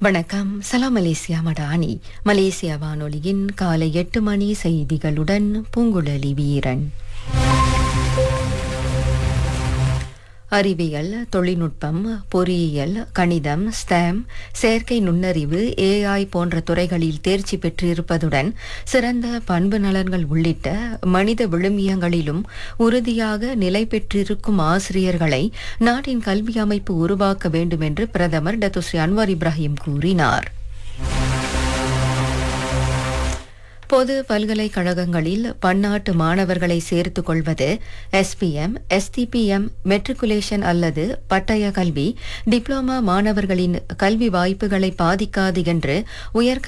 வணக்கம் சலாம் Malaysia Madani Malaysia வானொலியின் காலை எட்டு மணி செய்திகளுடன் பூங்குழலி வீரன் அறிவியல் தொழில்நுட்பம் பொறியியல் கணிதம் ஸ்டாம் செயற்கை நுண்ணறிவு ஏஐ போன்ற துறைகளில் தேர்ச்சி பெற்றிருப்பதுடன் சிறந்த பண்பு நலன்கள் உள்ளிட்ட மனித விழுமியங்களிலும் உறுதியாக நிலை பெற்றிருக்கும் ஆசிரியர்களை நாட்டின் கல்வி அமைப்பு உருவாக்க வேண்டும் என்று பிரதமர் டத்துஸ்ரீ அன்வார் இப்ராஹிம் கூறினார் பொது பல்கலைக்கழகங்களில் பன்னாட்டு மாணவர்களை சேர்த்துக் கொள்வது எஸ்பிஎம் எஸ்டிபிஎம் மெட்ரிகுலேஷன் அல்லது பட்டய கல்வி டிப்ளோமா மாணவர்களின் கல்வி வாய்ப்புகளை பாதிக்காது என்று உயர்